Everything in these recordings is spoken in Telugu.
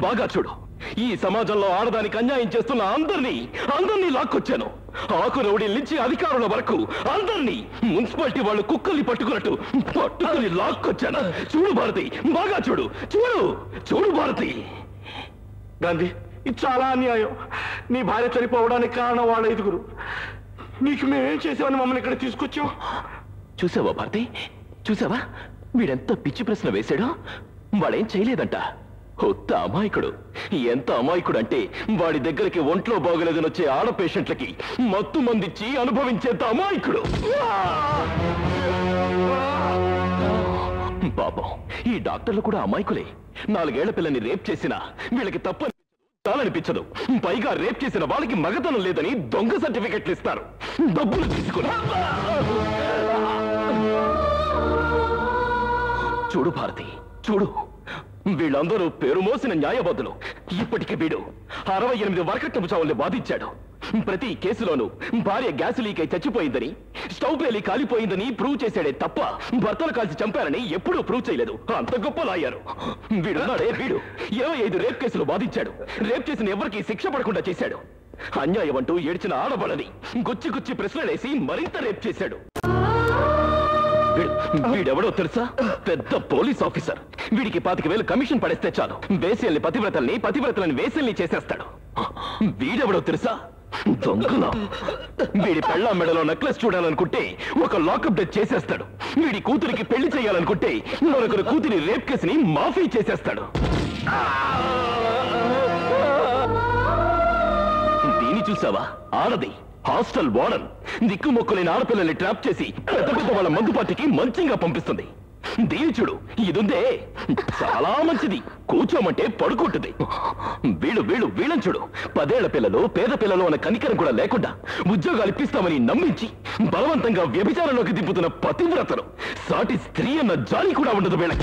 బాగా చూడు ఈ సమాజంలో ఆడదానికి అన్యాయం చేస్తున్న అందరినీ అందరినీ లాక్కొచ్చాను ఆకు రౌడీల నుంచి అధికారుల వరకు అందరినీ మున్సిపాలిటీ వాళ్ళు కుక్కల్ని పట్టుకున్నట్టు పట్టుకుని లాక్కొచ్చాను చూడు భారతి బాగా చూడు చూడు చూడు భారతి గాంధీ ఇది చాలా అన్యాయం నీ భార్య చనిపోవడానికి కారణం వాళ్ళ ఐదుగురు నీకు మేమేం చేసామని మమ్మల్ని ఇక్కడ తీసుకొచ్చాం చూసావా భారతి చూసావా వీడెంత పిచ్చి ప్రశ్న వేశాడో వాడేం చేయలేదంట ఒత్త అమాయకుడు ఎంత అమాయకుడు అంటే వాడి దగ్గరికి ఒంట్లో బాగలేదని వచ్చే ఆడ పేషెంట్లకి మత్తు మందిచ్చి అనుభవించేంత అమాయకుడు పాపం ఈ డాక్టర్లు కూడా అమాయకులే నాలుగేళ్ల పిల్లని రేప్ చేసినా వీళ్ళకి తప్పు చాలనిపించదు పైగా రేప్ చేసిన వాళ్ళకి మగతనం లేదని దొంగ సర్టిఫికెట్లు ఇస్తారు డబ్బులు తీసుకుని చూడు భారతి చూడు వీళ్ళందరూ పేరు మోసిన న్యాయవాదులు ఇప్పటికి వీడు అరవై ఎనిమిది వరకట్నపు చావుల్ని బాధించాడు ప్రతి కేసులోనూ భార్య గ్యాస్ లీక్ అయి చచ్చిపోయిందని స్టవ్ పేలి కాలిపోయిందని ప్రూవ్ చేశాడే తప్ప భర్తలు కాల్చి చంపారని ఎప్పుడూ ప్రూవ్ చేయలేదు అంత గొప్ప లాయారు వీడున్నాడే వీడు ఇరవై ఐదు రేప్ కేసులు బాధించాడు రేప్ చేసిన ఎవరికి శిక్ష పడకుండా చేశాడు అన్యాయం అంటూ ఏడ్చిన ఆడబడని గుచ్చి గుచ్చి ప్రశ్నలేసి మరింత రేప్ చేశాడు వీడు- వీడెవడో తెలుసా పెద్ద పోలీస్ ఆఫీసర్ వీడికి పాతిక వేలు కమిషన్ పడేస్తే చాలు వేసేల్ని పతివ్రతల్ని పతివ్రతలని వేసేల్ని చేసేస్తాడు వీడెవడో తెలుసా దొంగల వీడి పెళ్ళ మెడలో నెక్లెస్ చూడాలనుకుంటే ఒక లాకప్ డెత్ చేసేస్తాడు వీడి కూతురికి పెళ్లి చేయాలనుకుంటే మరొకరు కూతురి రేప్ కేసుని మాఫీ చేసేస్తాడు దీని చూసావా ఆడది హాస్టల్ వార్డన్ దిక్కుమొక్కులేని ఆడపిల్లల్ని ట్రాప్ చేసి పెద్ద పెద్ద వాళ్ళ మందు పార్టీకి మంచిగా పంపిస్తుంది దీని చూడు ఇదుందే చాలా మంచిది కూర్చోమంటే పడుకుంటుంది వీళ్ళు వీళ్ళు వీళ్ళని చూడు పదేళ్ల పిల్లలు పేద పిల్లలు అన్న కనికరం కూడా లేకుండా ఉద్యోగాలు ఇప్పిస్తామని నమ్మించి బలవంతంగా వ్యభిచారంలోకి దింపుతున్న పతివ్రతలు సాటి స్త్రీ అన్న జాలి కూడా ఉండదు వీళ్ళకి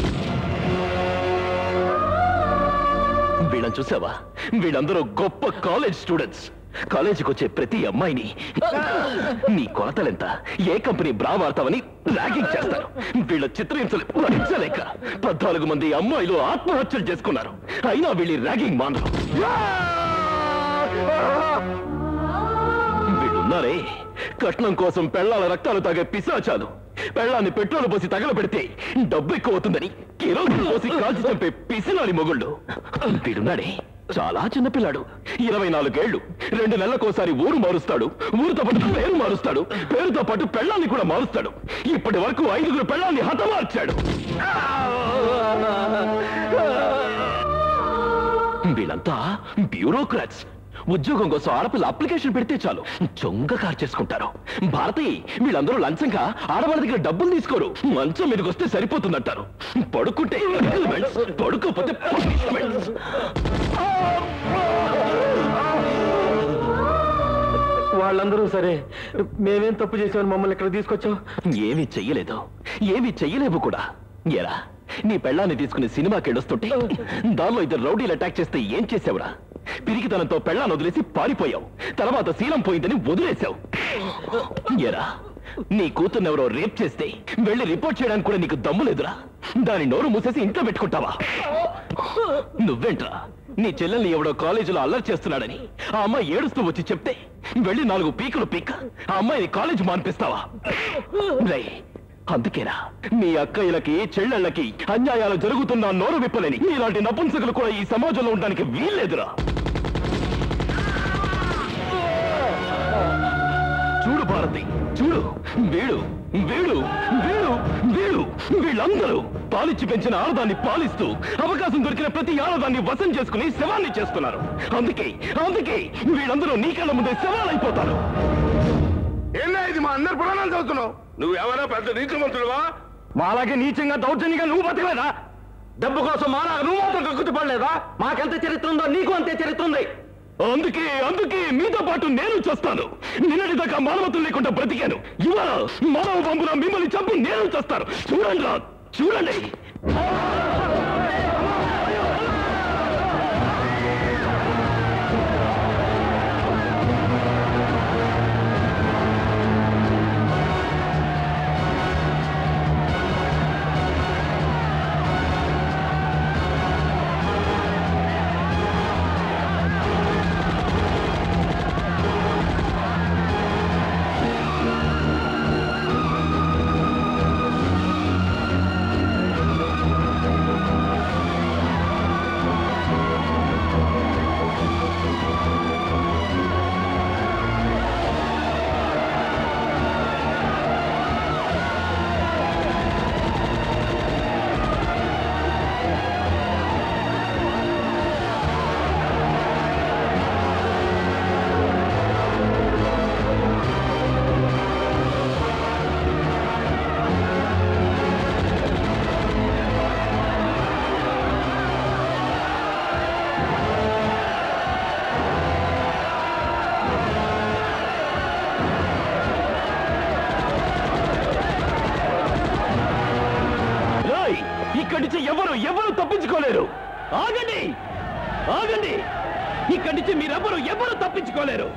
వీళ్ళని చూసావా వీళ్ళందరూ గొప్ప కాలేజ్ స్టూడెంట్స్ కాలేజీకి వచ్చే ప్రతి అమ్మాయిని నీ కొలతలెంత ఏ కంపెనీ బ్రా వాడతావని ర్యాగింగ్ చేస్తారు వీళ్ళ చిత్రహింసలు భరించలేక పద్నాలుగు మంది అమ్మాయిలు ఆత్మహత్యలు చేసుకున్నారు అయినా వీళ్ళ ర్యాగింగ్ మానరు వీళ్ళున్నారే కట్నం కోసం పెళ్ళాల రక్తాలు తాగే పిశాచాలు పెళ్ళాన్ని పెట్రోల్ పోసి తగలబెడితే డబ్బు ఎక్కువ అవుతుందని కిరోసిన్ పోసి కాల్చి చంపే పిసినాలి మొగుళ్ళు వీడున్నాడే చాలా చిన్నపిల్లాడు ఇరవై నాలుగేళ్లు రెండు నెలలకోసారి ఊరు మారుస్తాడు ఊరితో పాటు పేరు మారుస్తాడు పేరుతో పాటు పెళ్ళాన్ని కూడా మారుస్తాడు ఇప్పటి వరకు ఐదుగురు పెళ్ళాన్ని హతమార్చాడు వీళ్ళంతా బ్యూరోక్రాట్స్ ఉద్యోగం కోసం ఆడపిల్ల అప్లికేషన్ పెడితే చాలు చొంగ కార్ చేసుకుంటారు భారతి వీళ్ళందరూ లంచంగా ఆడవాళ్ళ దగ్గర డబ్బులు తీసుకోరు మంచం మీదకి వస్తే సరిపోతుందంటారు పడుకుంటే increments, పడుకోకపోతే punishments. వాళ్ళందరూ సరే మేమేం తప్పు చేసామని మమ్మల్ని ఇక్కడ తీసుకొచ్చావు ఏమీ చెయ్యలేదు ఏమీ చెయ్యలేవు కూడా ఎరా నీ పెళ్ళాన్ని తీసుకుని సినిమాకి వెళ్ళొస్తుంటే దానిలో ఇద్దరు రౌడీలు అటాక్ చేస్తే ఏం చేసావురా పిరికితనంతో పెళ్ళాన్ని వదిలేసి పారిపోయావు తర్వాత శీలం పోయిందని వదిలేశావు ఎరా నీ కూతుర్నెవరో రేప్ చేస్తే వెళ్ళి రిపోర్ట్ చేయడానికి కూడా నీకు దమ్ము లేదురా దాని నోరు మూసేసి ఇంట్లో పెట్టుకుంటావా నువ్వేంట్రా నీ చెల్లెల్ని ఎవడో కాలేజీలో అల్లరి చేస్తున్నాడని ఆ అమ్మాయి ఏడుస్తూ వచ్చి చెప్తే వెళ్ళి నాలుగు పీకులు పీక ఆ అమ్మాయిని కాలేజ్ మాన్పిస్తావా రే అందుకేనా మీ అక్కయ్యలకి చెల్లెళ్ళకి అన్యాయాలు జరుగుతున్నా నోరు విప్పలేని ఇలాంటి నపుంసకులు కూడా ఈ సమాజంలో ఉండడానికి వీల్లేదురా చూడు భారతి చూడు వీడు వీడు వీడు వీడు వీళ్ళందరూ పాలిచ్చి పెంచిన ఆడదాన్ని పాలిస్తూ అవకాశం దొరికిన ప్రతి ఆడదాన్ని వశం చేసుకుని శవాన్ని చేస్తున్నారు అందుకే అందుకే వీళ్ళందరూ నీ కళ్ళ ముందే శవాలైపోతారు ఏందా ఇది మా అందరి పురాణాలు చదువుతున్నావు నువ్వు ఎవరైనా పెద్ద నీతిమంతుడువా మాలాగే నీచంగా దౌర్జన్యంగా నువ్వు బతకలేదా డబ్బు కోసం మాలా నువ్వు మాత్రం కక్కుతు పడలేదా మాకెంత చరిత్ర ఉందో నీకు అంతే చరిత్ర ఉంది అందుకే అందుకే మీతో పాటు నేను చేస్తాను నిన్నటిదాకా మానవత్వం లేకుండా బ్రతికాను ఇవాళ మానవ పంపున మిమ్మల్ని చంపి నేను చేస్తాను చూడండి రా చూడండి ఆగండి ఆగండి ఇక్కడి నుంచి మీరెవ్వరు ఎవరు తప్పించుకోలేరు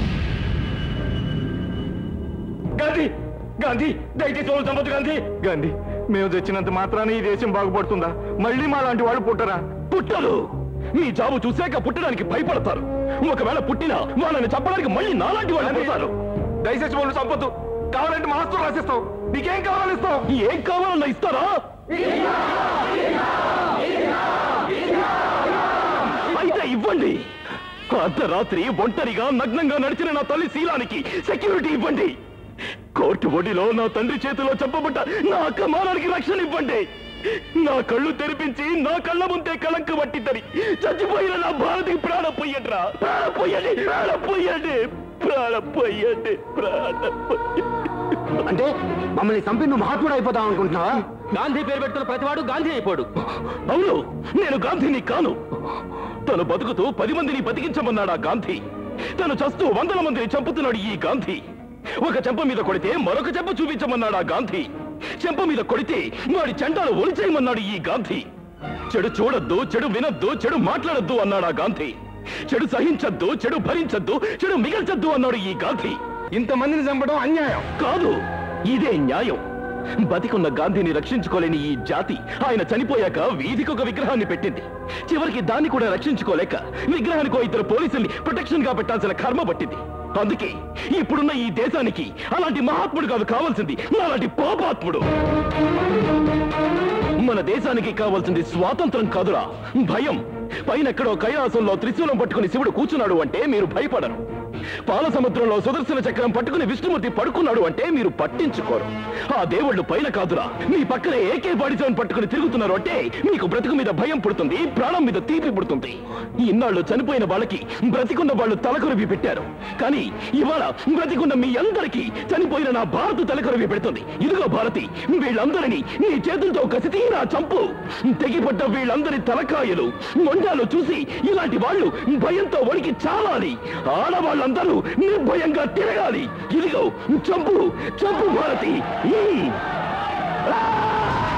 గాంధీ గాంధీ దయచేసి వాళ్ళు చంపొద్దు గాంధీ గాంధీ మేము తెచ్చినంత మాత్రాన ఈ దేశం బాగుపడుతుందా మళ్ళీ మా లాంటి వాళ్ళు పుట్టరా పుట్టరు మీ జాబు చూశాక పుట్టడానికి భయపడతారు ఒకవేళ పుట్టినా వాళ్ళని చంపడానికి మళ్ళీ నాలాంటి వాళ్ళు పుడతారు దయచేసి వాళ్ళు చంపొద్దు కావాలంటే మా ఆస్తులు రాసిస్తాం నీకేం కావాలి ఇస్తాం ఏం కావాలన్నా ఇస్తారా అయితే ఇవ్వండి అర్ధరాత్రి ఒంటరిగా నగ్నంగా నడిచిన నా తల్లి శీలానికి సెక్యూరిటీ ఇవ్వండి కోర్టు ఒడిలో నా తండ్రి చేతిలో చంపబడ్డ నా అక్కమానానికి రక్షణ ఇవ్వండి నా కళ్ళు తెరిపించి నా కళ్ళ ముందే కళంక పట్టిద్దరి చచ్చిపోయిన నా భారతికి ప్రాణం పోయండిరా ప్రాణం పోయండి ప్రాణం పోయండి ప్రాణం పోయండి ప్రాణం పోయండి అంటే మమ్మల్ని చంపి నువ్వు మహాత్ముడు అయిపోతావు అనుకుంటున్నావా గాంధీ పేరు పెడుతున్న ప్రతివాడు గాంధీ అయిపోడు అవును నేను గాంధీని కాను తను బతుకుతూ పది మందిని బతికించమన్నాడు ఆ గాంధీ తను చస్తూ వందల మందిని చంపుతున్నాడు ఈ గాంధీ ఒక చెంప మీద కొడితే మరొక చెంప చూపించమన్నాడు ఆ గాంధీ చెంప మీద కొడితే వాడి చెండాలు ఒలిచేయమన్నాడు ఈ గాంధీ చెడు చూడొద్దు చెడు వినొద్దు చెడు మాట్లాడొద్దు అన్నాడు ఆ గాంధీ చెడు సహించొద్దు చెడు భరించొద్దు చెడు మిగల్చొద్దు అన్నాడు ఈ గాంధీ ఇంతమందిని చంపడం అన్యాయం కాదు ఇదే న్యాయం బతికున్న గాంధీని రక్షించుకోలేని ఈ జాతి ఆయన చనిపోయాక వీధికొక విగ్రహాన్ని పెట్టింది చివరికి దాన్ని కూడా రక్షించుకోలేక విగ్రహానికో ఇద్దరు పోలీసుల్ని ప్రొటెక్షన్ గా పెట్టాల్సిన కర్మ పట్టింది అందుకే ఇప్పుడున్న ఈ దేశానికి అలాంటి మహాత్ముడు కాదు కావాల్సింది అలాంటి పాపాత్ముడు మన దేశానికి కావాల్సింది స్వాతంత్రం కాదురా భయం పైనెక్కడో కైలాసంలో త్రిశూలం పట్టుకుని శివుడు కూర్చున్నాడు అంటే మీరు భయపడరు పాల సముద్రంలో సుదర్శన చక్రం పట్టుకుని విష్ణుమూర్తి పడుకున్నాడు అంటే మీరు పట్టించుకోరు ఆ దేవుళ్ళు పైన కాదురా మీ పక్కనే ఏకే బాడిజోన్ పట్టుకుని తిరుగుతున్నారు అంటే మీకు బ్రతుకు మీద భయం పుడుతుంది ప్రాణం మీద తీపి పుడుతుంది ఇన్నాళ్ళు చనిపోయిన వాళ్ళకి బ్రతికున్న వాళ్ళు తలకొరివి పెట్టారు కానీ ఇవాళ బ్రతికున్న మీ అందరికీ చనిపోయిన నా భారత్ తలకొరివి పెడుతుంది ఇదిగో భారతి వీళ్ళందరినీ నీ చేతులతో కసి తీరా చంపు తెగిపడ్డ వీళ్ళందరి తలకాయలు మొండాలు చూసి ఇలాంటి వాళ్ళు భయంతో వణికి చావాలి ఆడవాళ్ళందరూ నిర్భయంగా తిరగాలి ఇదిగో చంపు చంపు భారతి ఈ! ఆ!